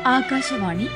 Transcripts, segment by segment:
ആകാശവാണി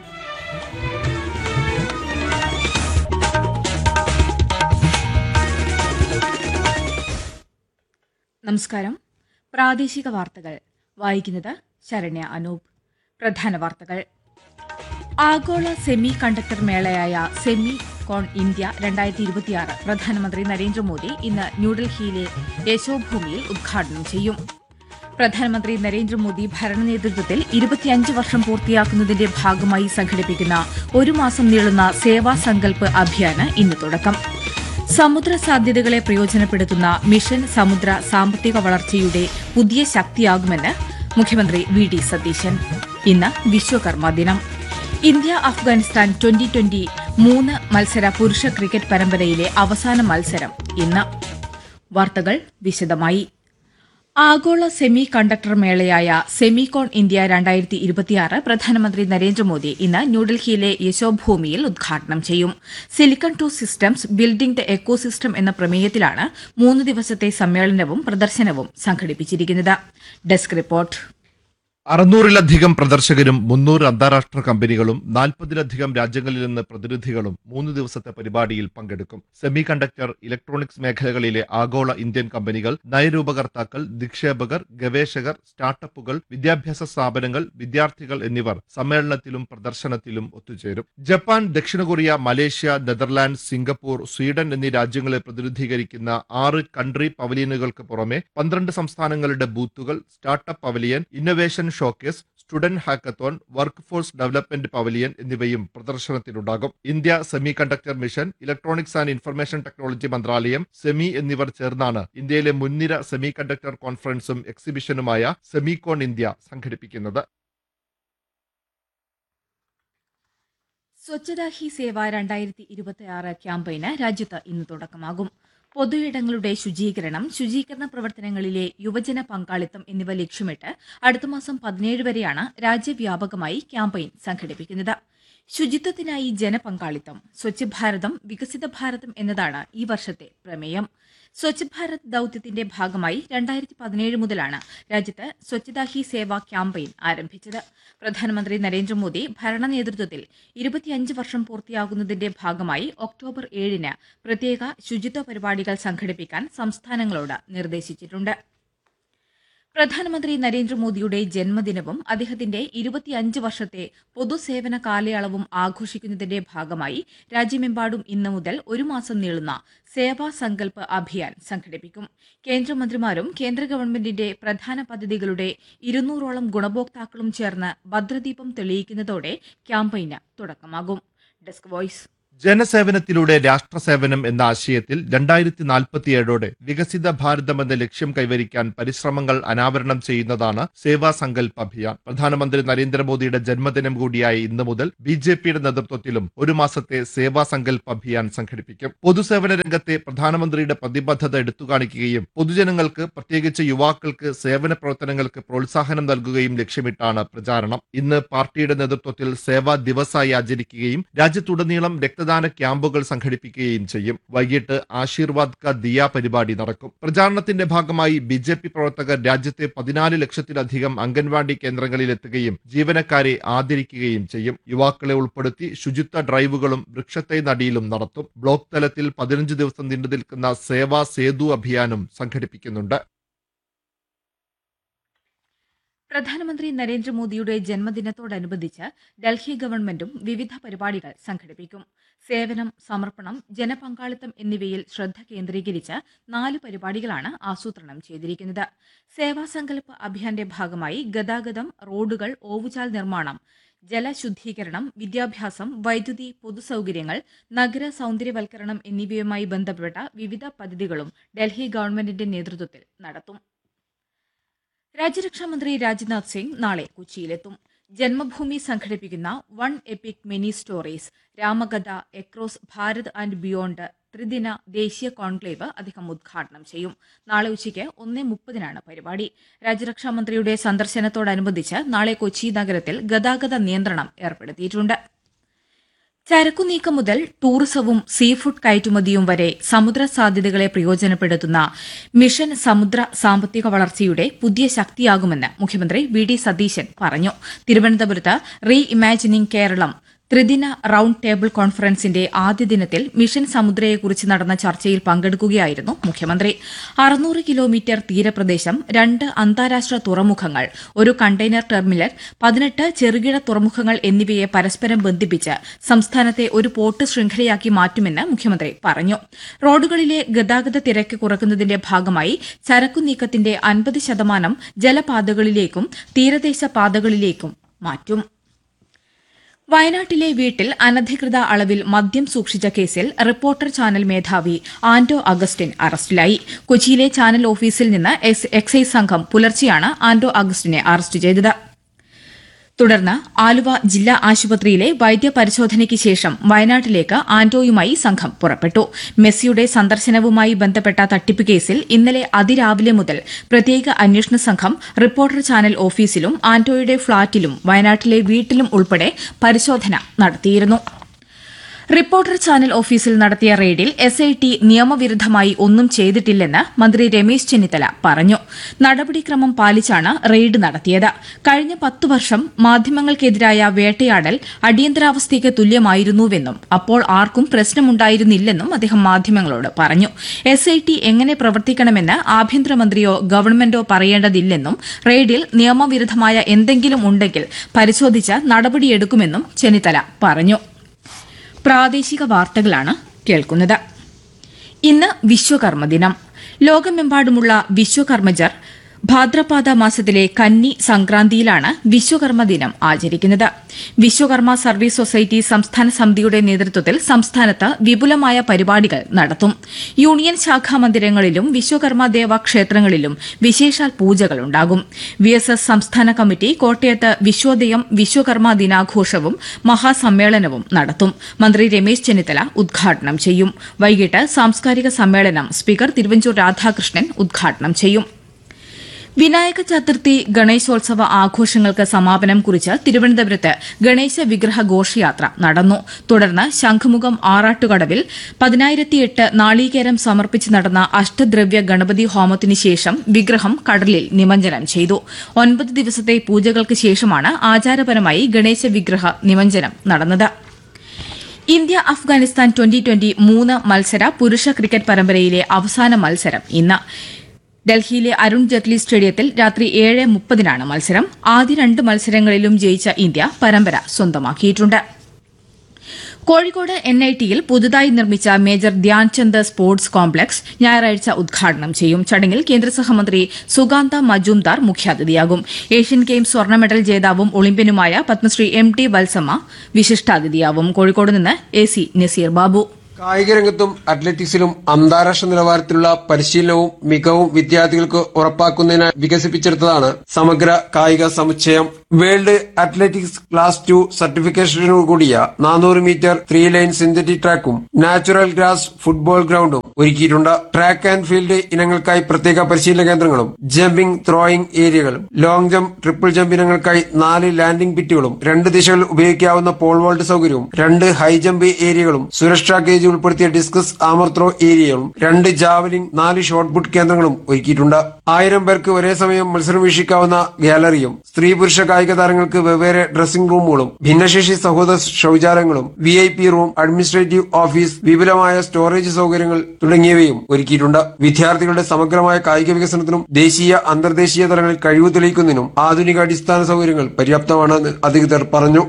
നമസ്കാരം പ്രാദേശിക വാർത്തകൾ വായിക്കുന്നത് ശരണ്യ അനൂപ് പ്രധാന വാർത്തകൾ ആഗോള സെമി കണ്ടക്ടർ മേളയായ സെമി കോൺ ഇന്ത്യ രണ്ടായിരത്തി ഇരുപത്തിയാറ് പ്രധാനമന്ത്രി നരേന്ദ്രമോദി ഇന്ന് ന്യൂഡൽഹിയിലെ യശോഭൂമിയിൽ ഉദ്ഘാടനം ചെയ്യും പ്രധാനമന്ത്രി നരേന്ദ്രമോദി ഭരണനേതൃത്വത്തിൽ ഇരുപത്തിയഞ്ച് വർഷം പൂർത്തിയാക്കുന്നതിന്റെ ഭാഗമായി സംഘടിപ്പിക്കുന്ന ഒരു മാസം നീളുന്ന സേവാ സങ്കൽപ്പ് അഭിയാന് ഇന്ന് തുടക്കം സമുദ്ര സാധ്യതകളെ പ്രയോജനപ്പെടുത്തുന്ന മിഷൻ സമുദ്ര സാമ്പത്തിക വളർച്ചയുടെ പുതിയ ശക്തിയാകുമെന്ന് മുഖ്യമന്ത്രി വി ഡി സതീശൻ ഇന്ന് വിശ്വകർമ്മ ദിനം ഇന്ത്യ അഫ്ഗാനിസ്ഥാൻ ട്വന്റി ട്വന്റി മൂന്ന് മത്സര പുരുഷ ക്രിക്കറ്റ് പരമ്പരയിലെ അവസാന മത്സരം ഇന്ന് വാർത്തകൾ വിശദമായി ആഗോള സെമി കണ്ടക്ടർ മേളയായ സെമികോൺ ഇന്ത്യ രണ്ടായിരത്തി ഇരുപത്തിയാറ് പ്രധാനമന്ത്രി നരേന്ദ്രമോദി ഇന്ന് ന്യൂഡൽഹിയിലെ യശോഭൂമിയിൽ ഉദ്ഘാടനം ചെയ്യും silicon to systems building the ecosystem എന്ന പ്രമേയത്തിലാണ് മൂന്ന് ദിവസത്തെ സമ്മേളനവും പ്രദർശനവും സംഘടിപ്പിച്ചിരിക്കുന്നത് ഡെസ്ക് റിപ്പോർട്ട് അറുന്നൂറിലധികം പ്രദർശകരും മുന്നൂറ് അന്താരാഷ്ട്ര കമ്പനികളും നാൽപ്പതിലധികം രാജ്യങ്ങളിൽ നിന്ന് പ്രതിനിധികളും മൂന്ന് ദിവസത്തെ പരിപാടിയിൽ പങ്കെടുക്കും സെമി കണ്ടക്ടർ ഇലക്ട്രോണിക്സ് മേഖലകളിലെ ആഗോള ഇന്ത്യൻ കമ്പനികൾ നയരൂപകർത്താക്കൾ നിക്ഷേപകർ ഗവേഷകർ സ്റ്റാർട്ടപ്പുകൾ വിദ്യാഭ്യാസ സ്ഥാപനങ്ങൾ വിദ്യാർത്ഥികൾ എന്നിവർ സമ്മേളനത്തിലും പ്രദർശനത്തിലും ഒത്തുചേരും ജപ്പാൻ ദക്ഷിണ Korea Malaysia Netherland Singapore Sweden എന്നീ രാജ്യങ്ങളെ പ്രതിനിധീകരിക്കുന്ന ആറ് കൺട്രി പവലിയനുകൾക്ക് പുറമെ പന്ത്രണ്ട് സംസ്ഥാനങ്ങളുടെ ബൂത്തുകൾ startup pavilion innovation showcase student hackathon workforce development pavilion എന്നിവയും പ്രദർശനത്തിലുണ്ടാകും India semiconductor mission electronics and information technology മന്ത്രാലയം സെമി എന്നിവർ ചേർന്നാണ് ഇന്ത്യയിലെ മുൻനിര സെമി കണ്ടക്ടർ കോൺഫറൻസും എക്സിബിഷനുമായ സെമികോൺ ഇന്ത്യ സംഘടിപ്പിക്കുന്നത് സ്വച്ഛതാ ഹി സേവ രണ്ടായിരത്തി ഇരുപത്തിയാറ് ക്യാമ്പയിന് രാജ്യത്ത് ഇന്ന് തുടക്കമാകും പൊതുയിടങ്ങളുടെ ശുചീകരണം ശുചീകരണ പ്രവർത്തനങ്ങളിലെ യുവജന പങ്കാളിത്തം എന്നിവ ലക്ഷ്യമിട്ട് അടുത്ത മാസം പതിനേഴ് വരെയാണ് രാജ്യവ്യാപകമായി ക്യാമ്പയിൻ സംഘടിപ്പിക്കുന്നത് ശുചിത്വത്തിനായി ജനപങ്കാളിത്തം സ്വച്ഛ് ഭാരതം വികസിത ഭാരതം എന്നതാണ് ഈ വർഷത്തെ പ്രമേയം സ്വച്ഛ് ഭാരത് ദൌത്യത്തിന്റെ ഭാഗമായി രണ്ടായിരത്തി പതിനേഴ് മുതലാണ് രാജ്യത്ത് സ്വച്ഛതാ ഹി സേവ ക്യാമ്പയിൻ ആരംഭിച്ചത് പ്രധാനമന്ത്രി നരേന്ദ്രമോദി ഭരണ നേതൃത്വത്തിൽ ഇരുപത്തിയഞ്ച് വർഷം പൂർത്തിയാകുന്നതിന്റെ ഭാഗമായി ഒക്ടോബർ ഏഴിന് പ്രത്യേക ശുചിത്വ പരിപാടികൾ സംഘടിപ്പിക്കാൻ സംസ്ഥാനങ്ങളോട് നിർദ്ദേശിച്ചിട്ടുണ്ട് പ്രധാനമന്ത്രി നരേന്ദ്രമോദിയുടെ ജന്മദിനവും അദ്ദേഹത്തിന്റെ ഇരുപത്തിയഞ്ച് വർഷത്തെ പൊതുസേവന കാലയളവും ആഘോഷിക്കുന്നതിന്റെ ഭാഗമായി രാജ്യമെമ്പാടും ഇന്ന് മുതൽ ഒരു മാസം നീളുന്ന സേവാ സങ്കൽപ്പ് അഭിയാൻ സംഘടിപ്പിക്കും കേന്ദ്രമന്ത്രിമാരും കേന്ദ്ര ഗവൺമെന്റിന്റെ പ്രധാന പദ്ധതികളുടെ ഇരുന്നൂറോളം ഗുണഭോക്താക്കളും ചേർന്ന് ഭദ്രദീപം തെളിയിക്കുന്നതോടെ ക്യാമ്പയിന് തുടക്കമാകും ഡെസ്ക് വോയ്സ് ജനസേവനത്തിലൂടെ രാഷ്ട്രസേവനം എന്ന ആശയത്തിൽ രണ്ടായിരത്തി നാൽപ്പത്തിയേഴോടെ വികസിത ഭാരതം എന്ന ലക്ഷ്യം കൈവരിക്കാൻ പരിശ്രമങ്ങൾ അനാവരണം ചെയ്യുന്നതാണ് സേവാ സങ്കൽപ് അഭിയാൻ പ്രധാനമന്ത്രി നരേന്ദ്രമോദിയുടെ ജന്മദിനം കൂടിയായ ഇന്ന് മുതൽ ബി ജെ പിയുടെ നേതൃത്വത്തിലും ഒരു മാസത്തെ സേവാ സങ്കൽപ് അഭിയാൻ സംഘടിപ്പിക്കും പൊതുസേവന രംഗത്തെ പ്രധാനമന്ത്രിയുടെ പ്രതിബദ്ധത എടുത്തുകാണിക്കുകയും പൊതുജനങ്ങൾക്ക് പ്രത്യേകിച്ച് യുവാക്കൾക്ക് സേവന പ്രവർത്തനങ്ങൾക്ക് പ്രോത്സാഹനം നൽകുകയും ലക്ഷ്യമിട്ടാണ് പ്രചാരണം ഇന്ന് പാർട്ടിയുടെ നേതൃത്വത്തിൽ സേവാ ദിവസായി ആചരിക്കുകയും രാജ്യത്തുടനീളം രക്തദാന ക്യാമ്പുകൾ സംഘടിപ്പിക്കുകയും ചെയ്യും വൈകിട്ട് ആശീർവാദ് ക ദിയ പരിപാടി നടക്കും പ്രചാരണത്തിന്റെ ഭാഗമായി ബി ജെ പി പ്രവർത്തകർ രാജ്യത്തെ പതിനാല് ലക്ഷത്തിലധികം അംഗൻവാടി കേന്ദ്രങ്ങളിൽ എത്തുകയും ജീവനക്കാരെ ആദരിക്കുകയും ചെയ്യും യുവാക്കളെ ഉൾപ്പെടുത്തി ശുചിത്വ ഡ്രൈവുകളും വൃക്ഷത്തൈ നടിയിലും നടത്തും ബ്ലോക്ക് തലത്തിൽ പതിനഞ്ച് ദിവസം നീണ്ടു നിൽക്കുന്ന സേവാ സേതു അഭിയാനും സംഘടിപ്പിക്കുന്നുണ്ട് പ്രധാനമന്ത്രി നരേന്ദ്രമോദിയുടെ ജന്മദിനത്തോടനുബന്ധിച്ച് ഡൽഹി ഗവൺമെന്റും വിവിധ പരിപാടികൾ സംഘടിപ്പിക്കും സേവനം സമർപ്പണം ജനപങ്കാളിത്തം എന്നിവയിൽ ശ്രദ്ധ കേന്ദ്രീകരിച്ച് നാല് പരിപാടികളാണ് ആസൂത്രണം ചെയ്തിരിക്കുന്നത് സേവാസങ്കല്പ് അഭിയാന്റെ ഭാഗമായി ഗതാഗതം റോഡുകൾ ഓവുചാൽ നിർമ്മാണം ജലശുദ്ധീകരണം വിദ്യാഭ്യാസം വൈദ്യുതി പൊതുസൌകര്യങ്ങൾ നഗര സൌന്ദര്യവൽക്കരണം എന്നിവയുമായി ബന്ധപ്പെട്ട വിവിധ പദ്ധതികളും ഡൽഹി ഗവൺമെന്റിന്റെ നേതൃത്വത്തിൽ നടത്തും രാജ്യരക്ഷാമന്ത്രി രാജ്നാഥ് സിംഗ് നാളെ കൊച്ചിയിലെത്തും ജന്മഭൂമി സംഘടിപ്പിക്കുന്ന one epic mini stories Ramakatha across Bharat and beyond ത്രിദിന ദേശീയ കോൺക്ലേവ് അദ്ദേഹം ഉദ്ഘാടനം ചെയ്യും നാളെ ഉച്ചയ്ക്ക് ഒന്നേ മുപ്പതിനാണ് പരിപാടി രാജ്യരക്ഷാമന്ത്രിയുടെ സന്ദർശനത്തോടനുബന്ധിച്ച് നാളെ കൊച്ചി നഗരത്തിൽ ഗതാഗത നിയന്ത്രണം ഏർപ്പെടുത്തിയിട്ടുണ്ട് ചരക്കുനീക്കം മുതൽ ടൂറിസവും സീ ഫുഡ് കയറ്റുമതിയും വരെ സമുദ്ര സാധ്യതകളെ പ്രയോജനപ്പെടുത്തുന്ന മിഷൻ സമുദ്ര സാമ്പത്തിക വളർച്ചയുടെ പുതിയ ശക്തിയാകുമെന്ന് മുഖ്യമന്ത്രി വി ഡി സതീശൻ പറഞ്ഞു തിരുവനന്തപുരത്ത് റീ ഇമാജിനിംഗ് കേരളം ത്രിദിന റൌണ്ട് ടേബിൾ കോൺഫറൻസിന്റെ ആദ്യ ദിനത്തിൽ മിഷൻ സമുദ്രയെക്കുറിച്ച് നടന്ന ചർച്ചയിൽ പങ്കെടുക്കുകയായിരുന്നു മുഖ്യമന്ത്രി അറുന്നൂറ് കിലോമീറ്റർ തീരപ്രദേശം രണ്ട് അന്താരാഷ്ട്ര തുറമുഖങ്ങൾ ഒരു കണ്ടെയ്നർ ടെർമിനൽ പതിനെട്ട് ചെറുകിട തുറമുഖങ്ങൾ എന്നിവയെ പരസ്പരം ബന്ധിപ്പിച്ച് സംസ്ഥാനത്തെ ഒരു പോർട്ട് ശൃംഖലയാക്കി മാറ്റുമെന്ന് മുഖ്യമന്ത്രി പറഞ്ഞു റോഡുകളിലെ ഗതാഗത തിരക്ക് കുറയ്ക്കുന്നതിന്റെ ഭാഗമായി ചരക്കു നീക്കത്തിന്റെ അൻപത് ശതമാനം ജലപാതകളിലേക്കും തീരദേശ പാതകളിലേക്കും മാറ്റും വയനാട്ടിലെ വീട്ടിൽ അനധികൃത അളവിൽ മദ്യം സൂക്ഷിച്ച കേസിൽ റിപ്പോർട്ടർ ചാനൽ മേധാവി ആന്റോ അഗസ്റ്റിൻ അറസ്റ്റിലായി കൊച്ചിയിലെ ചാനൽ ഓഫീസിൽ നിന്ന് എക്സ്- എക്സൈസ് സംഘം പുലർച്ചെയാണ് ആന്റോ അഗസ്റ്റിനെ അറസ്റ്റ് ചെയ്തത് തുടർന്ന് ആലുവ ജില്ലാ ആശുപത്രിയിലെ വൈദ്യപരിശോധനയ്ക്ക് ശേഷം വയനാട്ടിലേക്ക് ആന്റോയുമായി സംഘം പുറപ്പെട്ടു മെസ്സിയുടെ സന്ദർശനവുമായി ബന്ധപ്പെട്ട തട്ടിപ്പ് കേസിൽ ഇന്നലെ അതിരാവിലെ മുതൽ പ്രത്യേക അന്വേഷണ സംഘം റിപ്പോർട്ടർ ചാനൽ ഓഫീസിലും ആന്റോയുടെ ഫ്ളാറ്റിലും വയനാട്ടിലെ വീട്ടിലും ഉൾപ്പെടെ പരിശോധന നടത്തിയിരുന്നു റിപ്പോർട്ടർ ചാനൽ ഓഫീസിൽ നടത്തിയ റെയ്ഡിൽ എസ് ഐ ടി നിയമവിരുദ്ധമായി ഒന്നും ചെയ്തിട്ടില്ലെന്ന് മന്ത്രി രമേശ് ചെന്നിത്തല പറഞ്ഞു നടപടിക്രമം പാലിച്ചാണ് റെയ്ഡ് നടത്തിയത് കഴിഞ്ഞ പത്തു വർഷം മാധ്യമങ്ങൾക്കെതിരായ വേട്ടയാടൽ അടിയന്തരാവസ്ഥയ്ക്ക് തുല്യമായിരുന്നുവെന്നും അപ്പോൾ ആർക്കും പ്രശ്നമുണ്ടായിരുന്നില്ലെന്നും അദ്ദേഹം മാധ്യമങ്ങളോട് പറഞ്ഞു എസ് ഐ ടി എങ്ങനെ പ്രവർത്തിക്കണമെന്ന് ആഭ്യന്തരമന്ത്രിയോ ഗവൺമെന്റോ പറയേണ്ടതില്ലെന്നും റെയ്ഡിൽ നിയമവിരുദ്ധമായ എന്തെങ്കിലും ഉണ്ടെങ്കിൽ പരിശോധിച്ച് നടപടിയെടുക്കുമെന്നും ചെന്നിത്തല പറഞ്ഞു പ്രാദേശിക വാർത്തകളാണ് കേൾക്കുന്നത് ഇന്ന് വിശ്വകർമ്മ ദിനം ലോകമെമ്പാടുമുള്ള വിശ്വകർമ്മജർ ഭാദ്രപാദ മാസത്തിലെ കന്നി സംക്രാന്തിയിലാണ് വിശ്വകർമ്മ ദിനം ആചരിക്കുന്നത് വിശ്വകർമ്മ സർവീസ് സൊസൈറ്റി സംസ്ഥാന സമിതിയുടെ നേതൃത്വത്തിൽ സംസ്ഥാനത്ത് വിപുലമായ പരിപാടികൾ നടത്തും യൂണിയൻ ശാഖാ മന്ദിരങ്ങളിലും വിശ്വകർമ്മ ദേവ ക്ഷേത്രങ്ങളിലും വിശേഷാൽ പൂജകളുണ്ടാകും വി എസ് എസ് സംസ്ഥാന കമ്മിറ്റി കോട്ടയത്ത് വിശ്വോദയം വിശ്വകർമ്മ ദിനാഘോഷവും മഹാസമ്മേളനവും നടത്തും മന്ത്രി രമേശ് ചെന്നിത്തല ഉദ്ഘാടനം ചെയ്യും വൈകിട്ട് സാംസ്കാരിക സമ്മേളനം സ്പീക്കർ തിരുവഞ്ചൂർ രാധാകൃഷ്ണൻ ഉദ്ഘാടനം ചെയ്യും വിനായക ചതുർത്ഥി ഗണേശോത്സവ ആഘോഷങ്ങൾക്ക് സമാപനം കുറിച്ച് തിരുവനന്തപുരത്ത് ഗണേശ വിഗ്രഹ ഘോഷയാത്ര നടന്നു തുടർന്ന് ശംഖുമുഖം ആറാട്ടുകടവിൽ പതിനായിരത്തിയെട്ട് നാളീകേരം സമർപ്പിച്ച് നടന്ന അഷ്ടദ്രവ്യ ഗണപതി ഹോമത്തിനു ശേഷം വിഗ്രഹം കടലിൽ നിമജ്ജനം ചെയ്തു ഒൻപത് ദിവസത്തെ പൂജകൾക്ക് ശേഷമാണ് ആചാരപരമായി ഗണേശ വിഗ്രഹ നിമജ്ജനം നടന്നത് ഇന്ത്യ അഫ്ഗാനിസ്ഥാൻ ട്വന്റി ട്വന്റി മൂന്ന് മത്സര പുരുഷ ക്രിക്കറ്റ് പരമ്പരയിലെ അവസാന മത്സരം ഇന്ന് ഡൽഹിയിലെ അരുൺ ജെയ്റ്റ്ലി സ്റ്റേഡിയത്തിൽ രാത്രി ഏഴ് മുപ്പതിനാണ് മത്സരം ആദ്യ രണ്ട് മത്സരങ്ങളിലും ജയിച്ച ഇന്ത്യ പരമ്പര സ്വന്തമാക്കിയിട്ടുണ്ട് കോഴിക്കോട് എൻ ഐ ടിയിൽ പുതുതായി നിർമ്മിച്ച മേജർ ധ്യാൻചന്ദ് സ്പോർട്സ് കോംപ്ലക്സ് ഞായറാഴ്ച ഉദ്ഘാടനം ചെയ്യും ചടങ്ങിൽ കേന്ദ്ര സഹമന്ത്രി സുഗാന്ത മജുംദാർ മുഖ്യാതിഥിയാകും ഏഷ്യൻ ഗെയിംസ് സ്വർണ്ണ മെഡൽ ജേതാവും ഒളിമ്പ്യനുമായ പത്മശ്രീ എം ടി വത്സമ്മ വിശിഷ്ടാതിഥിയാവും കോഴിക്കോട് നിന്ന് എ സി നസീർ ബാബു കായിക രംഗത്തും അത്ലറ്റിക്സിലും അന്താരാഷ്ട്ര നിലവാരത്തിലുള്ള പരിശീലനവും മികവും വിദ്യാർത്ഥികൾക്ക് ഉറപ്പാക്കുന്നതിനായി വികസിപ്പിച്ചെടുത്തതാണ് സമഗ്ര കായിക സമുച്ചയം വേൾഡ് അത്ലറ്റിക്സ് ക്ലാസ് ടു സർട്ടിഫിക്കേഷനോടുകൂടിയ നാനൂറ് മീറ്റർ ത്രീ ലൈൻ സിന്തറ്റിക് ട്രാക്കും നാച്ചുറൽ ഗ്രാസ് ഫുട്ബോൾ ഗ്രൗണ്ടും ഒരുക്കിയിട്ടുണ്ട് ട്രാക്ക് ആൻഡ് ഫീൽഡ് ഇനങ്ങൾക്കായി പ്രത്യേക പരിശീലന കേന്ദ്രങ്ങളും ജമ്പിംഗ് ത്രോയിങ് ഏരിയകളും ലോങ് ജമ്പ് ട്രിപ്പിൾ ജമ്പ് ഇനങ്ങൾക്കായി നാല് ലാൻഡിംഗ് പിറ്റുകളും രണ്ട് ദിശകളിൽ ഉപയോഗിക്കാവുന്ന പോൾ വോൾട്ട് സൗകര്യവും രണ്ട് ഹൈ ജമ്പ് ഏരിയകളും സുരക്ഷാ കേജ് ഉൾപ്പെടുത്തിയ ഡിസ്കസ് ആമർ ത്രോ ഏരിയകളും രണ്ട് ജാവലിംഗ് നാല് ഷോട്ട് പുട്ട് കേന്ദ്രങ്ങളും ഒരുക്കിയിട്ടുണ്ട് ആയിരം പേർക്ക് ഒരേ സമയം മത്സരം വീക്ഷിക്കാവുന്ന ഗാലറിയും സ്ത്രീ പുരുഷ കായിക താരങ്ങൾക്ക് വെവ്വേറെ ഡ്രസ്സിംഗ് റൂമുകളും ഭിന്നശേഷി സഹോദര ശൌചാലയങ്ങളും V I P room administrative office വിപുലമായ സ്റ്റോറേജ് സൗകര്യങ്ങൾ തുടങ്ങിയവയും ഒരുക്കിയിട്ടുണ്ട് വിദ്യാർത്ഥികളുടെ സമഗ്രമായ കായിക വികസനത്തിനും ദേശീയ അന്തർദേശീയ തലങ്ങളിൽ കഴിവ് തെളിയിക്കുന്നതിനും ആധുനിക അടിസ്ഥാന സൗകര്യങ്ങൾ പര്യാപ്തമാണെന്ന് അധികൃതർ പറഞ്ഞു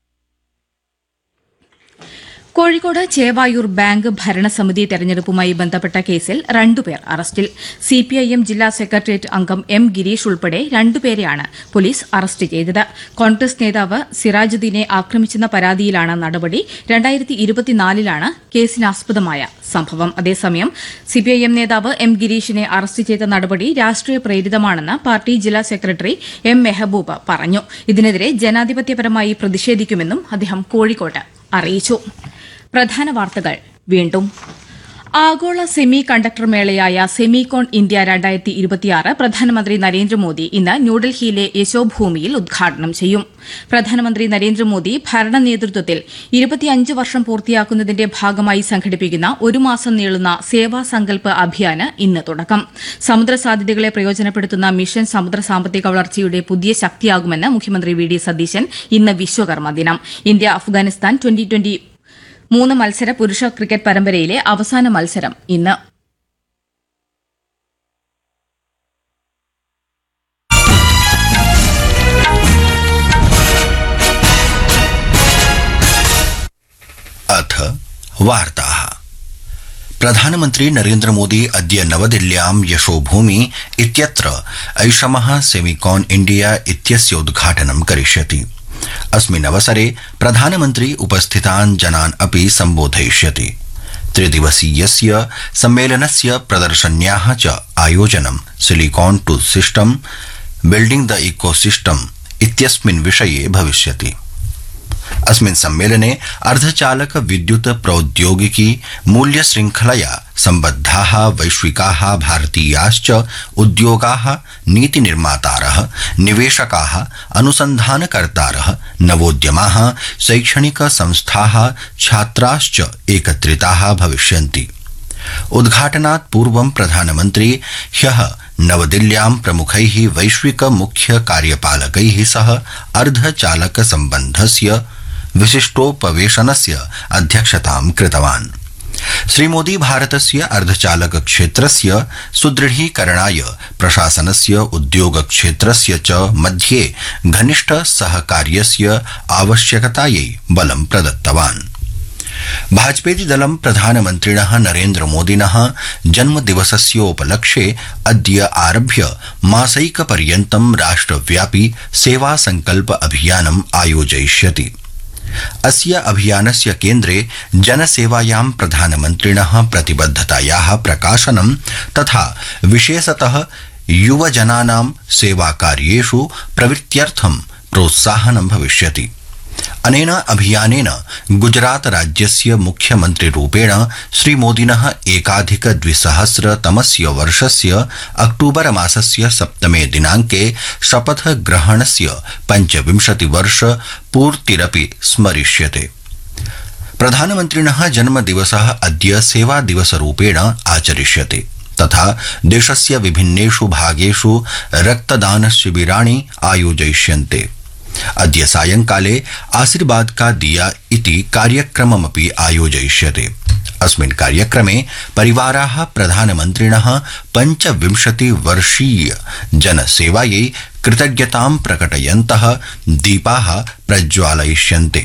കോഴിക്കോട് ചേവായൂർ ബാങ്ക് ഭരണസമിതി തെരഞ്ഞെടുപ്പുമായി ബന്ധപ്പെട്ട കേസിൽ രണ്ടുപേർ അറസ്റ്റിൽ സിപിഐഎം ജില്ലാ സെക്രട്ടേറിയറ്റ് അംഗം എം ഗിരീഷ് ഉൾപ്പെടെ രണ്ടുപേരെയാണ് പോലീസ് അറസ്റ്റ് ചെയ്തത് കോൺഗ്രസ് നേതാവ് സിറാജുദ്ദീനെ ആക്രമിച്ചെന്ന പരാതിയിലാണ് നടപടി രണ്ടായിരത്തി ഇരുപത്തിനാലിലാണ് കേസിനാസ്പദമായ സംഭവം അതേസമയം സിപിഐഎം നേതാവ് എം ഗിരീഷിനെ അറസ്റ്റ് ചെയ്ത നടപടി രാഷ്ട്രീയ പ്രേരിതമാണെന്ന് പാർട്ടി ജില്ലാ സെക്രട്ടറി എം മെഹബൂബ് പറഞ്ഞു ഇതിനെതിരെ ജനാധിപത്യപരമായി പ്രതിഷേധിക്കുമെന്നും അദ്ദേഹം കോഴിക്കോട്ട് അറിയിച്ചു പ്രധാന വാർത്തകൾ വീണ്ടും ആഗോള സെമി കണ്ടക്ടർ മേളയായ സെമികോൺ ഇന്ത്യ രണ്ടായിരത്തി ഇരുപത്തിയാറ് പ്രധാനമന്ത്രി നരേന്ദ്രമോദി ഇന്ന് ന്യൂഡൽഹിയിലെ യശോഭൂമിയിൽ ഉദ്ഘാടനം ചെയ്യും പ്രധാനമന്ത്രി നരേന്ദ്രമോദി ഭരണ നേതൃത്വത്തിൽ ഇരുപത്തിയഞ്ച് വർഷം പൂർത്തിയാക്കുന്നതിന്റെ ഭാഗമായി സംഘടിപ്പിക്കുന്ന ഒരു മാസം നീളുന്ന സേവാ സങ്കൽപ് അഭിയാന് ഇന്ന് തുടക്കം സമുദ്ര സാധ്യതകളെ പ്രയോജനപ്പെടുത്തുന്ന മിഷൻ സമുദ്ര സാമ്പത്തിക വളർച്ചയുടെ പുതിയ ശക്തിയാകുമെന്ന് മുഖ്യമന്ത്രി വി ഡി സതീശൻ ഇന്ന് വിശ്വകർമ്മ ദിനം ഇന്ത്യ അഫ്ഗാനിസ്ഥാൻ ട്വന്റി ട്വന്റി മൂന്ന് മത്സര പുരുഷ ക്രിക്കറ്റ് പരമ്പരയിലെ അവസാന മത്സരം ഇന്ന് अथ वार्ताः प्रधानमन्त्री नरेन्द्रमोदी अद्य नवदिल्ल्यां यशोभूमि इत्यत्र ऐषमः सेमिकॉन इंडिया इत्यस्य उद्घाटनं करिष्यति अस्मिन् अवसरे प्रधानमन्त्री उपस्थितान् जनान् अपि सम्बोधयिष्यति त्रिदिवसीयस्य सम्मेलनस्य प्रदर्शन्याः च आयोजनं silicon to system building the ecosystem इत्यस्मिन् विषये भविष्यति अस्मिन् सम्मेलने अर्धचालक विद्युत प्रौद्योगिकी मूल्य श्रृंखलया सम्बद्धाः वैश्विकाः भारतीयाश्च उद्योगाः नीतिनिर्मातारः निवेशकाः अनुसन्धानकर्तारः नवोद्यमाः शैक्षणिक संस्थाः छात्राश्च एकत्रिताः भविष्यन्ति उद्घाटनात् पूर्वं प्रधानमन्त्री ह्यः नवदिल्ल्यां प्रमुखैः वैश्विक मुख्य कार्यपालकैः सह अर्धचालक सम्बन्धस्य विशिष्टोपवेशनस्य अध्यक्षतां कृतवान् श्रीमोदी भारतस्य अर्धचालक क्षेत्रस्य सुदृढीकरणाय प्रशासनस्य उद्योग क्षेत्रस्य च मध्ये घनिष्ठ सहकार्यस्य आवश्यकतायै बलं प्रदत्तवान् भाजपेति दलं प्रधानमन्त्रिणः नरेन्द्रमोदिनः जन्मदिवसस्योपलक्ष्ये अद्य आरभ्य मासैकपर्यन्तं राष्ट्रव्यापी सेवा संकल्प अभियानम् आयोजयिष्यति अस्य अभियानस्य केन्द्रे जनसेवायां प्रधानमन्त्रिणः प्रतिबद्धतायाः प्रकाशनं तथा विशेषतः युवजनानां सेवाकार्येषु प्रवृत्त्यर्थं प्रोत्साहनं भविष्यति अनेन अभियानेन गुजरात राज्यस्य मुख्यमन्त्रिरूपेण श्रीमोदिनः एकाधिक द्विसहस्रतमस्य वर्षस्य अक्टूबर मासस्य सप्तमे दिनाङ्के शपथ ग्रहणस्य पञ्चविंशति वर्ष पूर्तिरपि स्मरिष्यते प्रधानमन्त्रिणः जन्मदिवसः अद्य सेवा दिवसरूपेण आचरिष्यते तथा देशस्य विभिन्नेषु भागेषु रक्तदान शिबिराणि आयोजयिष्यन्ते अद्य सायंकाले आशीर्वाद का दिया इति कार्यक्रममपि आयोजयिष्यते अस्मिन् कार्यक्रमे परिवाराः प्रधानमन्त्रिणः पञ्चविंशति वर्षीय जनसेवायै कृतज्ञतां प्रकटयन्तः दीपाः प्रज्वालयिष्यन्ते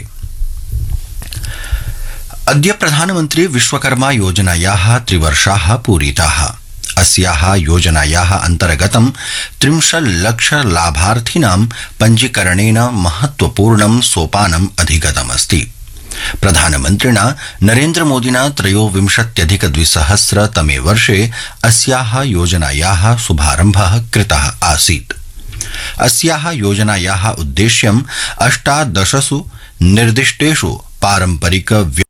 अद्य प्रधानमन्त्री विश्वकर्मा योजनायाः त्रिवर्षाः पूरिताः अस्याः योजनायाः अन्तर्गतं त्रिंशल्लक्ष लाभार्थिनां पञ्जीकरणेन महत्वपूर्णं सोपानम् अधिगतमस्ति प्रधानमन्त्रिणा नरेन्द्रमोदिना त्रयोविंशत्यधिक द्विसहस्रतमे वर्षे अस्याः योजनायाः शुभारम्भः कृतः आसीत् अस्याः योजनायाः उद्देश्यम् अष्टादशसु निर्दिष्टेषु पारम्परिक